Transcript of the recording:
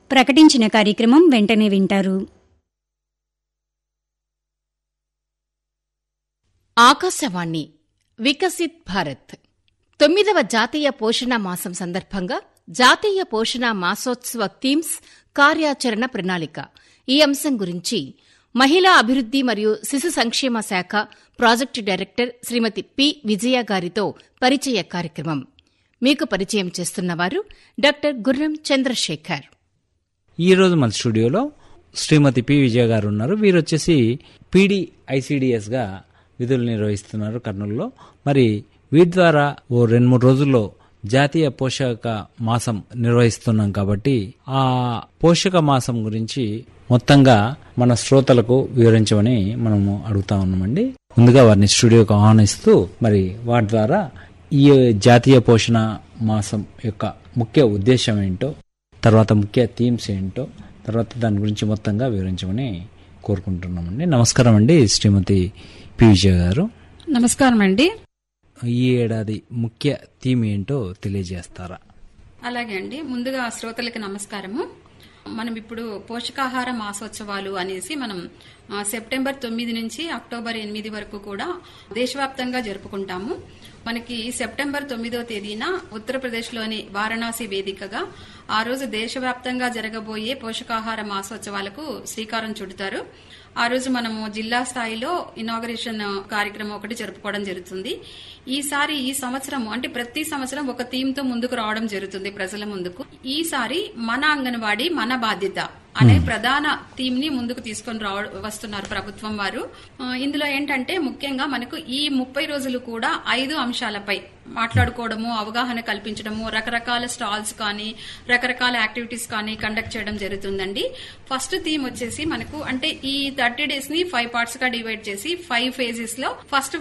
ప్రకటించిన కార్యక్రమం వెంటనే వింటారు ఆకాశవాణి వికసిత్ భారత్ తొమ్మిదవ జాతీయ పోషణ మాసం సందర్భంగా జాతీయ పోషణ మాసోత్సవ థీమ్స్ కార్యాచరణ ప్రణాళిక ఈ అంశం గురించి మహిళా అభివృద్ది మరియు శిశు సంక్షేమ శాఖ project director Srimati P Vijaya గారితో పరిచయ కార్యక్రమం మీకు పరిచయం చేస్తున్నవారు డాక్టర్ గుర్రం చంద్రశేఖర్ ఈ రోజు మన స్టూడియోలో శ్రీమతి పి విజయ గారు ఉన్నారు వీరు వచ్చేసి పీడి ఐసిడిఎస్ గా విధులు నిర్వహిస్తున్నారు కర్నూలులో మరి వీటి ద్వారా ఓ రెండు మూడు రోజుల్లో జాతీయ పోషక మాసం నిర్వహిస్తున్నాం కాబట్టి ఆ పోషక మాసం గురించి మొత్తంగా మన శ్రోతలకు వివరించమని మనము అడుగుతా ఉన్నామండి ముందుగా వారిని స్టూడియోకి ఆహ్వానిస్తూ మరి వాటి ద్వారా ఈ జాతీయ పోషణ మాసం యొక్క ముఖ్య ఉద్దేశం ఏంటో తర్వాత ముఖ్య థీమ్స్ ఏంటో తర్వాత దాని గురించి మొత్తంగా వివరించమని కోరుకుంటున్నామండి నమస్కారం అండి శ్రీమతి పి విజయ గారు నమస్కారం అండి ఈ ఏడాది ముఖ్య థీమ్ ఏంటో తెలియజేస్తారా అలాగే అండి ముందుగా శ్రోతలకి నమస్కారము మనం ఇప్పుడు పోషకాహార మాసోత్సవాలు అనేసి మనం ఆ, సెప్టెంబర్ తొమ్మిది నుంచి అక్టోబర్ ఎనిమిది వరకు కూడా దేశవ్యాప్తంగా జరుపుకుంటాము మనకి సెప్టెంబర్ తొమ్మిదో తేదీన ఉత్తరప్రదేశ్లోని వారణాసి వేదికగా ఆ రోజు దేశవ్యాప్తంగా జరగబోయే పోషకాహార మాసోత్సవాలకు శ్రీకారం చుడతారు ఆ రోజు మనము జిల్లా స్థాయిలో ఇనాగరేషన్ కార్యక్రమం ఒకటి జరుపుకోవడం జరుగుతుంది ఈసారి ఈ సంవత్సరం అంటే ప్రతి సంవత్సరం ఒక థీమ్ తో ముందుకు రావడం జరుగుతుంది ప్రజల ముందుకు ఈసారి మన అంగన్వాడి మన బాధ్యత అనే ప్రధాన థీమ్ ని ముందుకు తీసుకొని రావ వస్తున్నారు ప్రభుత్వం వారు ఆ, ఇందులో ఏంటంటే ముఖ్యంగా మనకు ఈ ముప్పై రోజులు కూడా ఐదు అంశాలపై మాట్లాడుకోవడము అవగాహన కల్పించడము రకరకాల స్టాల్స్ కానీ రకరకాల యాక్టివిటీస్ కానీ కండక్ట్ చేయడం జరుగుతుందండి ఫస్ట్ థీమ్ వచ్చేసి మనకు అంటే ఈ థర్టీ డేస్ ని ఫైవ్ పార్ట్స్ గా డివైడ్ చేసి ఫైవ్ ఫేజెస్ లో ఫస్ట్